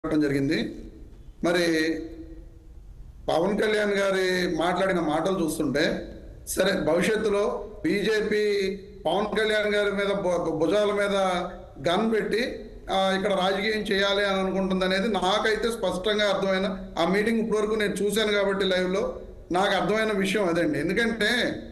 మాట్లాడటం జరిగింది మరి పవన్ కళ్యాణ్ గారి మాట్లాడిన మాటలు చూస్తుంటే సరే భవిష్యత్తులో బీజేపీ పవన్ కళ్యాణ్ గారి మీద భు- భుజాల మీద గన్ పెట్టి ఆ, ఇక్కడ రాజకీయం చేయాలి అని అనుకుంటుంది అనేది నాకైతే స్పష్టంగా అర్థమైన ఆ మీటింగ్ ఇప్పటివరకు నేను చూశాను కాబట్టి లైవ్లో నాకు అర్థమైన విషయం అదండి ఎందుకంటే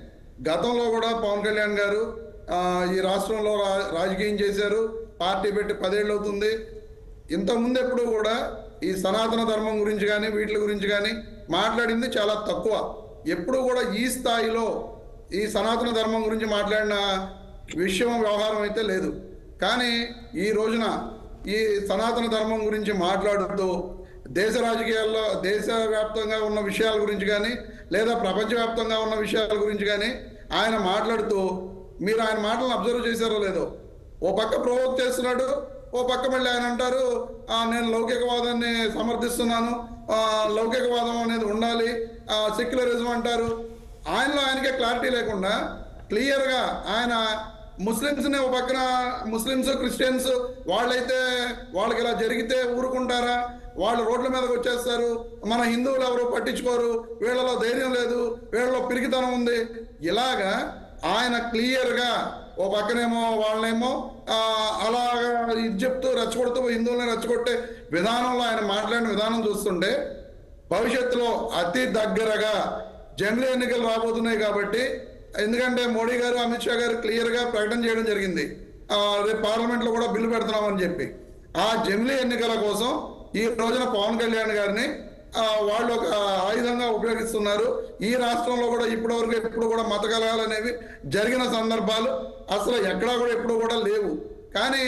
గతంలో కూడా పవన్ కళ్యాణ్ గారు ఆ, ఈ రాష్ట్రంలో రా- రాజకీయం చేశారు పార్టీ పెట్టి పదేళ్ళు అవుతుంది ఇంతకుముందు ఎప్పుడు కూడా ఈ సనాతన ధర్మం గురించి కానీ వీటి గురించి కానీ మాట్లాడింది చాలా తక్కువ ఎప్పుడు కూడా ఈ స్థాయిలో ఈ సనాతన ధర్మం గురించి మాట్లాడిన విషయం వ్యవహారం అయితే లేదు కానీ ఈ రోజున ఈ సనాతన ధర్మం గురించి మాట్లాడుతూ దేశ రాజకీయాల్లో దేశవ్యాప్తంగా ఉన్న విషయాల గురించి కానీ లేదా ప్రపంచవ్యాప్తంగా ఉన్న విషయాల గురించి కానీ ఆయన మాట్లాడుతూ మీరు ఆయన మాటలను అబ్జర్వ్ చేశారో లేదో ఓ పక్క ప్రవోక్ చేస్తున్నాడు ఓ పక్క మళ్ళీ ఆయన అంటారు "ఆ, నేను లౌకికవాదాన్ని సమర్థిస్తున్నాను ఆ, లౌకికవాదం అనేది ఉండాలి సెక్యులరిజం అంటారు ఆయనలో ఆయనకే క్లారిటీ లేకుండా క్లియర్గా ఆయన ముస్లిమ్స్ని ఒక పక్కన ముస్లిమ్స్ క్రిస్టియన్స్ వాళ్ళైతే వాళ్ళకి ఇలా జరిగితే ఊరుకుంటారా వాళ్ళు రోడ్ల మీదకి వచ్చేస్తారు మన హిందువులు ఎవరు పట్టించుకోరు వీళ్ళలో ధైర్యం లేదు వీళ్ళలో పిరికితనం ఉంది ఇలాగా ఆయన క్లియర్గా ఓ పక్కనేమో వాళ్ళనేమో ఆ, అలాగా ఇది చెప్తూ రెచ్చగొడుతూ హిందువులని రెచ్చగొట్టే విధానంలో ఆయన మాట్లాడిన విధానం చూస్తుంటే భవిష్యత్తులో అతి దగ్గరగా జనరల్ ఎన్నికలు రాబోతున్నాయి కాబట్టి ఎందుకంటే మోడీ గారు అమిత్ షా గారు క్లియర్గా ప్రకటన చేయడం జరిగింది ఆ, రేపు పార్లమెంట్లో కూడా బిల్లు పెడుతున్నామని చెప్పి ఆ జమిలీ ఎన్నికల కోసం ఈ రోజున పవన్ కళ్యాణ్ గారిని ఆ, వాళ్ళు ఒక ఆయుధంగా ఉపయోగిస్తున్నారు ఈ రాష్ట్రంలో కూడా ఇప్పటివరకు ఎప్పుడు కూడా మత కలహాలు అనేవి జరిగిన సందర్భాలు అసలు ఎక్కడా కూడా ఎప్పుడు కూడా లేవు కానీ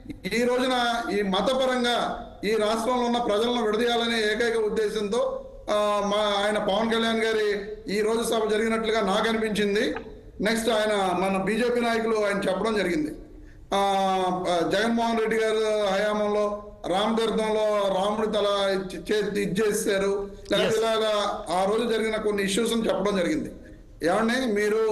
ఈ రోజున ఈ మతపరంగా ఈ రాష్ట్రంలో ఉన్న ప్రజలను విడదీయాలనే ఏకైక ఉద్దేశంతో ఆ, మా ఆయన పవన్ కళ్యాణ్ గారి ఈ రోజు సభ జరిగినట్లుగా నాకు అనిపించింది నెక్స్ట్ ఆయన మన బీజేపీ నాయకులు ఆయన చెప్పడం జరిగింది ఆ, ఆ, జగన్మోహన్ రెడ్డి గారు హయాంలో రామతీర్థంలో రాముడి తల ఇచ్చి- చే- ఇది చేశారు లేకపోతే ఇలాగా ఆ రోజు జరిగిన కొన్ని ఇష్యూస్ చెప్పడం జరిగింది ఏమండి మీరు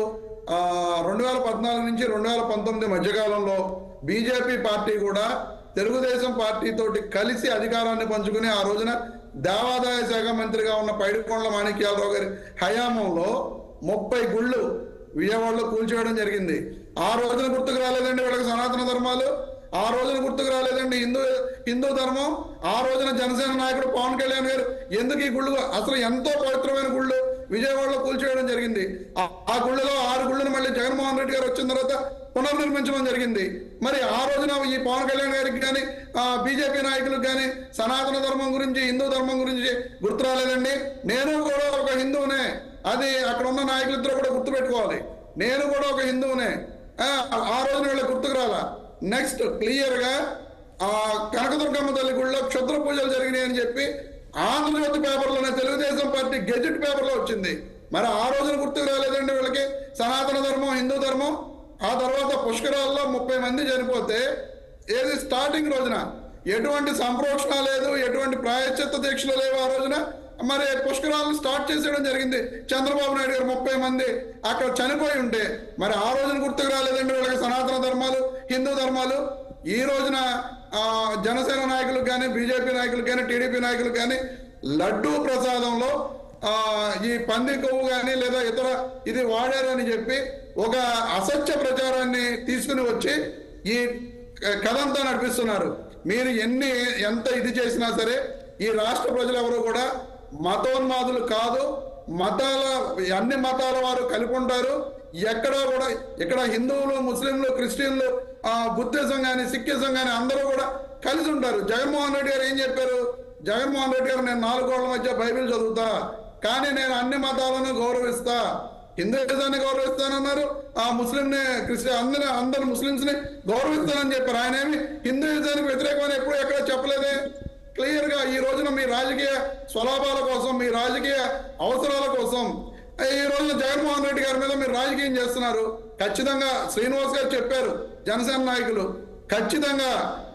రెండు వేల పద్నాలుగు నుంచి రెండు వేల పంతొమ్మిది మధ్యకాలంలో బీజేపీ పార్టీ కూడా తెలుగుదేశం పార్టీ తోటి కలిసి అధికారాన్ని పంచుకుని ఆ రోజున దేవాదాయ శాఖ మంత్రిగా ఉన్న పైడికొండల మాణిక్యాలరావు గారి హయాంలో ముప్పై గుళ్ళు విజయవాడలో కూల్చేయడం జరిగింది ఆ రోజున గుర్తుకు రాలేదండి వీళ్ళకి సనాతన ధర్మాలు ఆ రోజున గుర్తుకు రాలేదండి హిందూ హిందూ ధర్మం ఆ రోజున జనసేన నాయకుడు పవన్ కళ్యాణ్ గారు ఎందుకు ఈ గుళ్ళు అసలు ఎంతో పవిత్రమైన గుళ్ళు విజయవాడలో కూల్చేయడం జరిగింది ఆ- ఆ గుళ్ళలో ఆరు గుళ్ళను మళ్ళీ జగన్మోహన్ రెడ్డి గారు వచ్చిన తర్వాత పునర్నిర్మించడం జరిగింది మరి ఆ రోజున ఈ పవన్ కళ్యాణ్ గారికి కానీ బీజేపీ నాయకులకు కానీ సనాతన ధర్మం గురించి హిందూ ధర్మం గురించి గుర్తు రాలేదండి నేను కూడా ఒక హిందువునే అది అక్కడ ఉన్న నాయకులిద్దరూ కూడా గుర్తు పెట్టుకోవాలి నేను కూడా ఒక హిందువునే ఆ, ఆ రోజున వీళ్ళకి గుర్తుకు రాలా నెక్స్ట్ క్లియర్ గా ఆ కనకదుర్గమ్మ తల్లి గుడిలో క్షుద్ర పూజలు జరిగినాయి అని చెప్పి ఆంధ్రజ్యోతి పేపర్లోనే తెలుగుదేశం పార్టీ గెజెట్ పేపర్లో వచ్చింది మరి ఆ రోజున గుర్తుకు రాలేదండి వీళ్ళకి సనాతన ధర్మం హిందూ ధర్మం ఆ తర్వాత పుష్కరాల్లో ముప్పై మంది చనిపోతే ఏది స్టార్టింగ్ రోజున ఎటువంటి సంప్రోక్షణ లేదు ఎటువంటి ప్రాయశ్చిత్త దీక్షలు లేవు ఆ రోజున మరి పుష్కరాలను స్టార్ట్ చేసేయడం జరిగింది చంద్రబాబు నాయుడు గారు ముప్పై మంది అక్కడ చనిపోయి ఉంటే మరి ఆ రోజున గుర్తుకు రాలేదండి వీళ్ళకి సనాతన ధర్మాలు హిందూ ధర్మాలు ఈ రోజున ఆ, జనసేన నాయకులకు కానీ బీజేపీ నాయకులకు కానీ టీడీపీ నాయకులకు కానీ లడ్డూ ప్రసాదంలో ఆ, ఈ పంది కొవ్వు కానీ లేదా ఇతర ఇది వాడారు అని చెప్పి ఒక అసత్య ప్రచారాన్ని తీసుకుని వచ్చి ఈ కథంతా నడిపిస్తున్నారు మీరు ఎన్ని ఎంత ఇది చేసినా సరే ఈ రాష్ట్ర ప్రజలు ఎవరు కూడా మతోన్మాదులు కాదు మతాల అన్ని మతాల వారు కలిపి ఉంటారు ఎక్కడా కూడా ఇక్కడ హిందువులు ముస్లింలు క్రిస్టియన్లు ఆ, బుద్ధిజం కానీ సిక్కిజం కానీ అందరూ కూడా కలిసి ఉంటారు జగన్మోహన్ రెడ్డి గారు ఏం చెప్పారు జగన్మోహన్ రెడ్డి గారు నేను నాలుగు గోడల మధ్య బైబిల్ చదువుతా కానీ నేను అన్ని మతాలను గౌరవిస్తా హిందూయిజాన్ని గౌరవిస్తానన్నారు ఆ ముస్లింని క్రిస్టియన్ అందరి అందరు ముస్లింస్ ని గౌరవిస్తానని చెప్పారు ఆయన ఏమి హిందూయిజానికి వ్యతిరేకమని ఎప్పుడు ఎక్కడ చెప్పలేదే క్లియర్ గా ఈ రోజున మీ రాజకీయ స్వలాభాల కోసం మీ రాజకీయ అవసరాల కోసం ఈ రోజున జగన్మోహన్ రెడ్డి గారి మీద మీరు రాజకీయం చేస్తున్నారు ఖచ్చితంగా శ్రీనివాస్ గారు చెప్పారు జనసేన నాయకులు ఖచ్చితంగా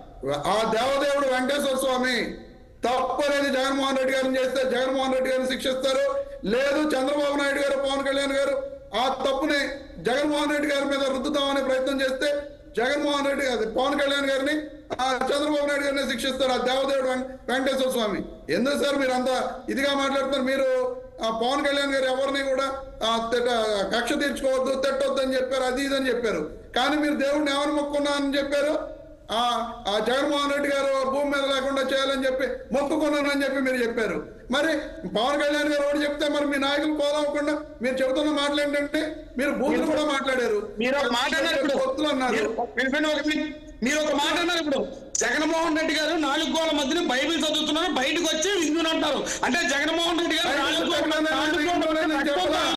ఆ దేవదేవుడు వెంకటేశ్వర స్వామి తప్పు అనేది జగన్మోహన్ రెడ్డి గారిని చేస్తే జగన్మోహన్ రెడ్డి గారిని శిక్షిస్తారు లేదు చంద్రబాబు నాయుడు గారు పవన్ కళ్యాణ్ గారు ఆ తప్పుని జగన్మోహన్ రెడ్డి గారి మీద రుద్దుతామని ప్రయత్నం చేస్తే జగన్మోహన్ రెడ్డి అది పవన్ కళ్యాణ్ గారిని ఆ, చంద్రబాబు నాయుడు గారిని శిక్షిస్తాడు ఆ దేవదేవుడు వెం- వెంకటేశ్వర స్వామి ఎందుకు సార్ మీరు అంత ఇదిగా మాట్లాడుతున్నారు మీరు ఆ పవన్ కళ్యాణ్ గారు ఎవరిని కూడా ఆ, తిట్ట- కక్ష తీర్చుకోవద్దు తిట్టొద్దు అని చెప్పారు అది ఇది అని చెప్పారు కానీ మీరు దేవుడిని ఎవరు మొక్కున్నా అని చెప్పారు ఆ ఆ జగన్మోహన్ రెడ్డి గారు భూమి మీద లేకుండా చేయాలని చెప్పి మొక్కుకున్నానని చెప్పి మీరు చెప్పారు మరి పవన్ కళ్యాణ్ గారు ఒకటి చెప్తే మరి మీ నాయకులు పోలవకుండా మీరు చెబుతున్న మాటలు ఏంటంటే మీరు బూతులు కూడా మాట్లాడారు మీరు ఒక మాట అన్నారు ఇప్పుడు పొత్తులు అన్నారు మీరు- వినండి ఒక నిమిషం. మీరు ఒక మాట అన్నారు ఇప్పుడు జగన్మోహన్ రెడ్డి గారు నాలుగు గోల మధ్యన బైబిల్ చదువుతున్నారు బయటకు వచ్చి విందుని అంటారు అంటే జగన్మోహన్ రెడ్డి గారు నాలుగు గోడల- నాలుగు గోడల మధ్య నేను చెప్పలా.